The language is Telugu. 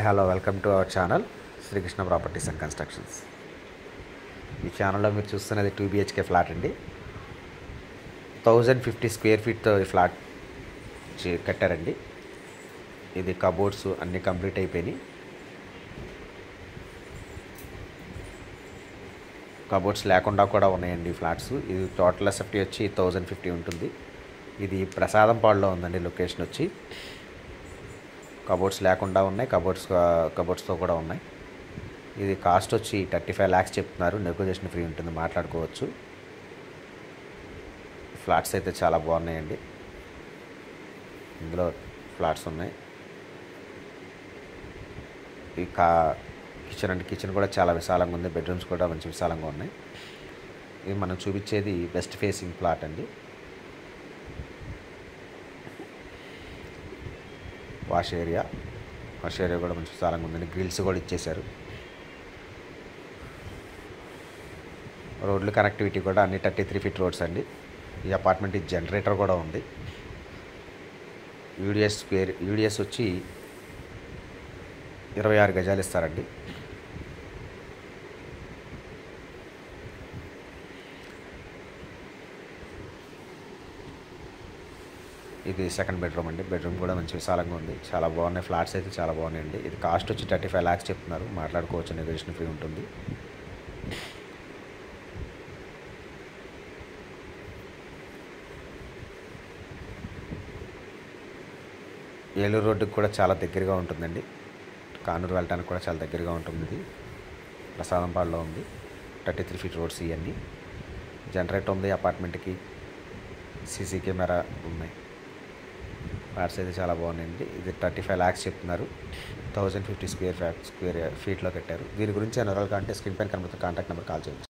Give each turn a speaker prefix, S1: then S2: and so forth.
S1: hello welcome to our channel Sri Krishna properties and constructions ఈ ఛానల్లో మీరు చూస్తున్నది టూ బిహెచ్కే ఫ్లాట్ అండి థౌజండ్ ఫిఫ్టీ స్క్వేర్ ఫీట్తో ఈ ఫ్లాట్ చే- కట్టారండి ఇది కబోర్డ్స్ అన్నీ కంప్లీట్ అయిపోయినాయి కబోర్డ్స్ లేకుండా కూడా ఉన్నాయండి ఈ ఫ్లాట్స్ ఇది టోటల్ ఎస్ఎఫ్టీ వచ్చి థౌజండ్ ఫిఫ్టీ ఉంటుంది ఇది ప్రసాదంపాడులో ఉందండి లొకేషన్ వచ్చి కబోర్డ్స్ లేకుండా ఉన్నాయి కబోర్డ్స్ కబోర్డ్స్తో కూడా ఉన్నాయి ఇది కాస్ట్ వచ్చి థర్టీ ఫైవ్ ల్యాక్స్ చెప్తున్నారు నెగోజియేషన్ ఫ్రీ ఉంటుంది మాట్లాడుకోవచ్చు ఫ్లాట్స్ అయితే చాలా బాగున్నాయండి ఇందులో ఫ్లాట్స్ ఉన్నాయి ఈ కా కిచెన్ అంటే కిచెన్ కూడా చాలా విశాలంగా ఉంది బెడ్రూమ్స్ కూడా మంచి విశాలంగా ఉన్నాయి ఇది మనం చూపించేది వెస్ట్ ఫేసింగ్ ప్లాట్ అండి వాష్ ఏరియా వాష్ ఏరియా కూడా మంచి విశాలంగా ఉందండి గ్రిల్స్ కూడా ఇచ్చేశారు రోడ్లు కనెక్టివిటీ కూడా అన్ని థర్టీ త్రీ ఫీట్ రోడ్స్ అండి ఈ అపార్ట్మెంట్ జనరేటర్ కూడా ఉంది యూడిఎస్ స్క్వేర్ యూడిఎస్ వచ్చి ఇరవై ఆరు గజాలు ఇస్తారండి ఇది సెకండ్ బెడ్రూమ్ అండి బెడ్రూమ్ కూడా మంచి విశాలంగా ఉంది చాలా బాగున్నాయి ఫ్లాట్స్ అయితే చాలా బాగున్నాయండి ఇది కాస్ట్ వచ్చి థర్టీ ఫైవ్ ల్యాక్స్ చెప్తున్నారు మాట్లాడుకోవచ్చు నెగోషియేషన్ ఫ్రీ ఉంటుంది ఏలూరు రోడ్డుకి కూడా చాలా దగ్గరగా ఉంటుందండి కానూరు వెళ్ళడానికి కూడా చాలా దగ్గరగా ఉంటుంది ఇది ప్రసాదంపాడులో ఉంది థర్టీ త్రీ ఫీట్ రోడ్స్ ఇవన్నీ జనరేటర్ ఉంది అపార్ట్మెంట్కి సీసీ కెమెరా ఉన్నాయి ఫ్లాట్స్ అయితే చాలా బాగున్నాయండి ఇది థర్టీ ఫైవ్ ల్యాక్స్ చెప్తున్నారు thousand fifty square feet square ఫీట్లో కట్టారు దీని గురించి ఎన్ని రోజులు కంటే స్క్రీన్ పైన కనబడుతున్న కాంటాక్ట్ నెంబర్ కాల్ చేయండి